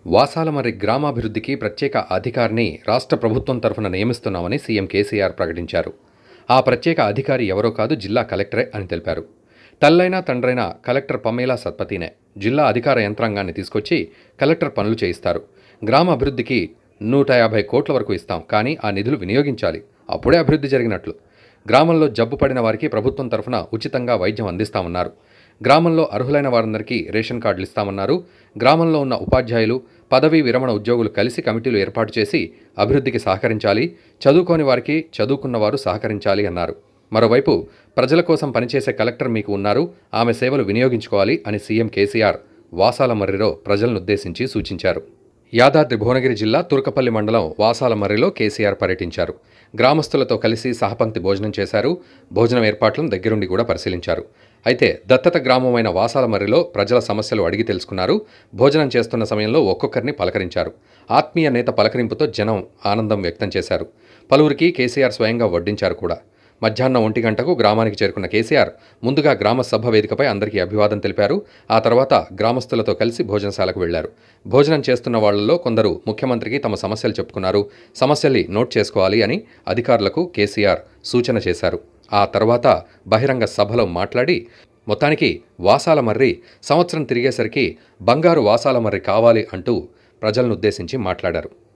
వాసాలమర్రి గ్రామాభివృద్ధికి ప్రత్యేక అధికారిని రాష్ట్ర ప్రభుత్వం తరఫున నియమిస్తున్నామని సీఎం కేసీఆర్ ప్రకటించారు ఆ ప్రత్యేక అధికారి ఎవరో కాదు జిల్లా కలెక్టరే అని తెలిపారు తల్లైన తండ్రైన కలెక్టర్ పమేలా సత్పతినే జిల్లా అధికార యంత్రాంగాన్ని తీసుకొచ్చి కలెక్టర్ పనులు చేయిస్తారు గ్రామ అభివృద్ధికి నూట యాభై కోట్ల వరకు ఇస్తాం కానీ ఆ నిధులు వినియోగించాలి అప్పుడే అభివృద్ధి జరిగినట్లు గ్రామంలో జబ్బు పడిన వారికి ప్రభుత్వం తరఫున ఉచితంగా వైద్యం అందిస్తామన్నారు గ్రామంలో అర్హులైన వారందరికీ రేషన్ కార్డులు ఇస్తామన్నారు గ్రామంలో ఉన్న ఉపాధ్యాయులు పదవీ విరమణ ఉద్యోగులు కలిసి కమిటీలు ఏర్పాటు చేసి అభివృద్ధికి సహకరించాలి చదువుకోని వారికి చదువుకున్న వారు సహకరించాలి అన్నారు మరోవైపు ప్రజల కోసం పనిచేసే కలెక్టర్ మీకు ఉన్నారు ఆమె సేవలు వినియోగించుకోవాలి అని సీఎం కేసీఆర్ వాసాలమర్రిలో ప్రజలనుద్దేశించి సూచించారు యాదాద్రి భువనగిరి జిల్లా తుర్కపల్లి మండలం వాసాలమర్రిలో కేసీఆర్ పర్యటించారు గ్రామస్తులతో కలిసి సహపంక్తి భోజనం చేశారు భోజనం ఏర్పాట్లను దగ్గరుండి కూడా పరిశీలించారు అయితే దత్తత గ్రామమైన వాసాలమర్రిలో ప్రజల సమస్యలు అడిగి తెలుసుకున్నారు భోజనం చేస్తున్న సమయంలో ఒక్కొక్కరిని పలకరించారు ఆత్మీయ నేత పలకరింపుతో జనం ఆనందం వ్యక్తం చేశారు పలువురికి కేసీఆర్ స్వయంగా వడ్డించారు కూడా మధ్యాహ్నం ఒంటి గంటకు గ్రామానికి చేరుకున్న కేసీఆర్ ముందుగా గ్రామ సభ వేదికపై అందరికీ అభివాదం తెలిపారు ఆ తర్వాత గ్రామస్తులతో కలిసి భోజనశాలకు వెళ్లారు భోజనం చేస్తున్న వాళ్లలో కొందరు ముఖ్యమంత్రికి తమ సమస్యలు చెప్పుకున్నారు సమస్యల్ని నోట్ చేసుకోవాలి అని అధికారులకు కేసీఆర్ సూచన చేశారు ఆ తర్వాత బహిరంగ సభలో మాట్లాడి మొత్తానికి వాసాల మర్రి సంవత్సరం తిరిగేసరికి బంగారు వాసాల మర్రి కావాలి అంటూ ప్రజలనుద్దేశించి మాట్లాడారు